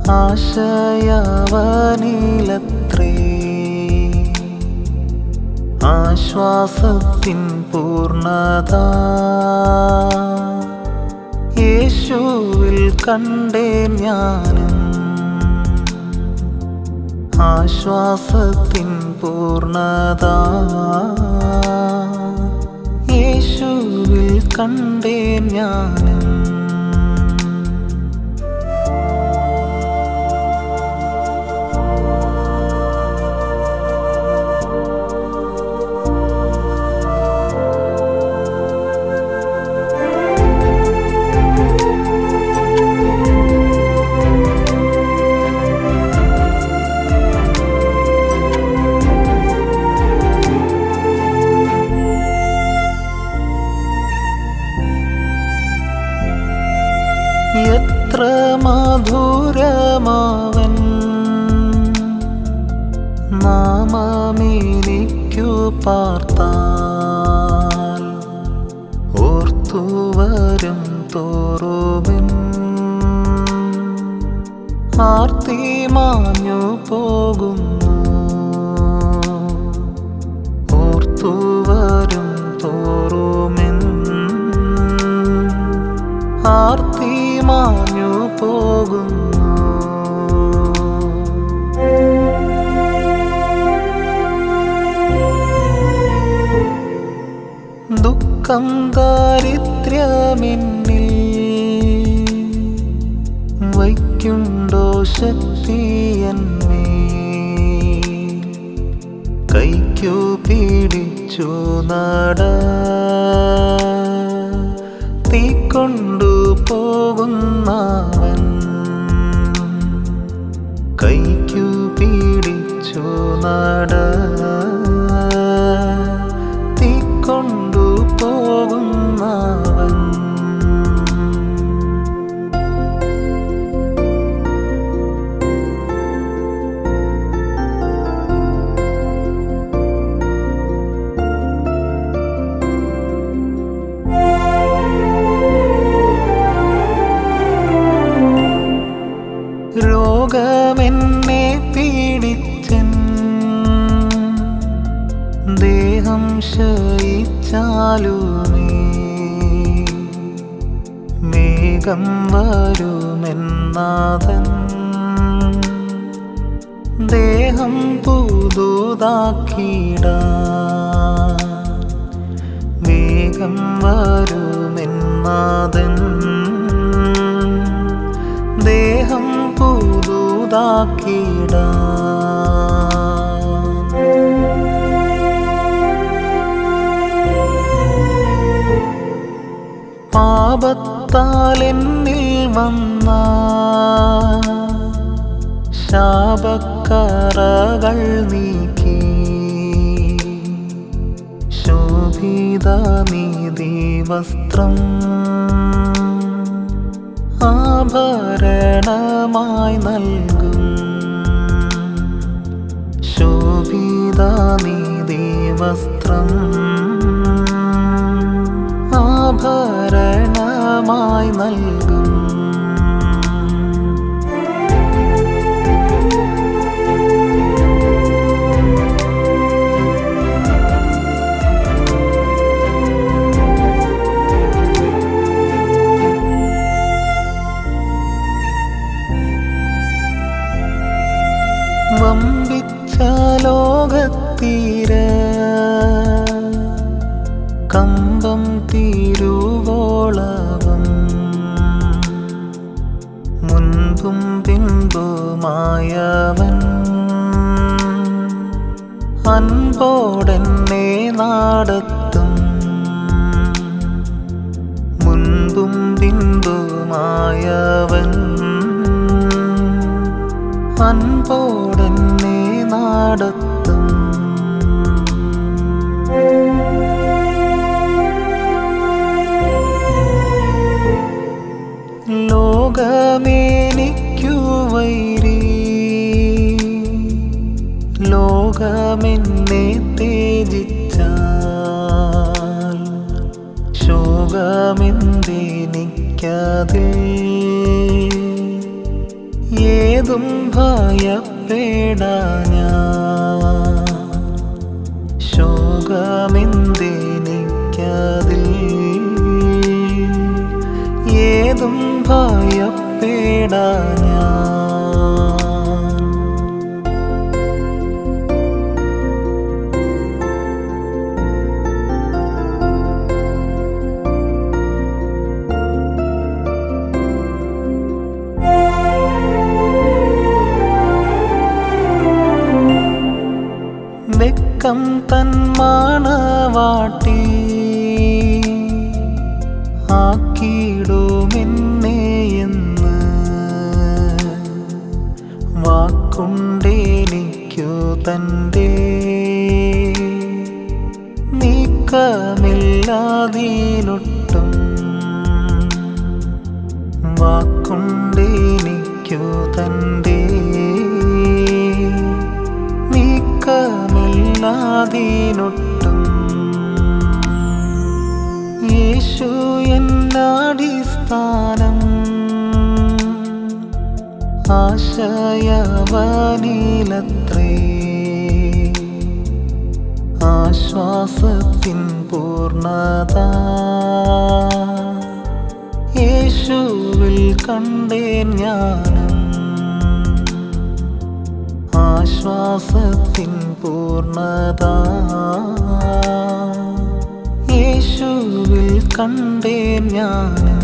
ആശയവനിലത്രേ ആശ്വാസത്തിൻ പൂർണ്ണത യേശുവിൽ കണ്ടേൻ ഞാനും ആശ്വാസത്തിൻ പൂർണ്ണത യേശുവിൽ കണ്ടേൻ ഞാനും എത്ര മധുരമാവൻ നാമമേനിക്കു പാർത്താൽ ഓർത്തുവരും തോറുമിൻ ആർത്തി മാഞ്ഞു പോകുന്നു ഓർത്തുവരും തോറുമിൻ ആർത്തി മാഞ്ഞു പോകുന്നു ദുഃഖം ദാരിദ്ര്യമെന്നിൽ വയ്ക്കുണ്ടോ ശക്തിയന്മേ കൈക്കു പിടിച്ചു നട തീക്കൊണ്ടു പോകുന്നവൻ കൈക്കു പിടിച്ചു നട തീക്കൊണ്ടു പോകുന്നവൻ രോഗമെന്നെ പീഡിച്ചൻ ദേഹം ശയിച്ചാലുമേ വേഗം വരുമെന്നാഥൻ ദേഹം പുതുതാക്കിട വേഗം വരുമെന്നാഥൻ ദേഹം പുതുതാക്കിട പാപത്താൽ എന്നിൽ വന്ന ശാപക്കറകൾ നീക്കി ശോഭിത നീതി വസ്ത്രം ആഭരണമായി നൽകും ശോഭിത നീതി വസ്ത്രം ആഭരണമായി നൽകും വമ്പിച്ച ലോകത്തീര കമ്പം തീരുവോളവും മുൻപും പിൻപുമായവൻ അൻപോടെന്നെ നാടത്തും മുൻപും പിൻപുമായവൻ അൻപോടെന്നെ നാടത്തും ലോകമേനിക്കു വൈരി ലോകമെന്നെ തേജിച്ചാൽ ശോകമെന്തെനിക്കതിൽ ഏതും ഭയപ്പെടാഞ്ഞ ശോകമെന്തെനിക്കതിൽ ഏതും ഭയപ്പെടാഞ്ഞ വെക്കം തന്മാണവാട്ടി ആക്കിയിടുമെന്നെ എന്ന് വാക്കുണ്ടെനിക്കു തൻ്റെ നീക്കമില്ലാതീനൊട്ടും വാക്കുണ്ടെനിക്കു തൻ്റെ നീക്കമില്ലാതീനൊട്ടും യേശു എന്നാടിസ്ഥാനം ആശയവനിലത്രേ ആശ്വാസത്തിൻ പൂർണ്ണത യേശുവിൽ കണ്ടേൻ ഞാനും ആശ്വാസത്തിൻ പൂർണ്ണത യേശുവിൽ കണ്ടേൻ ഞാനും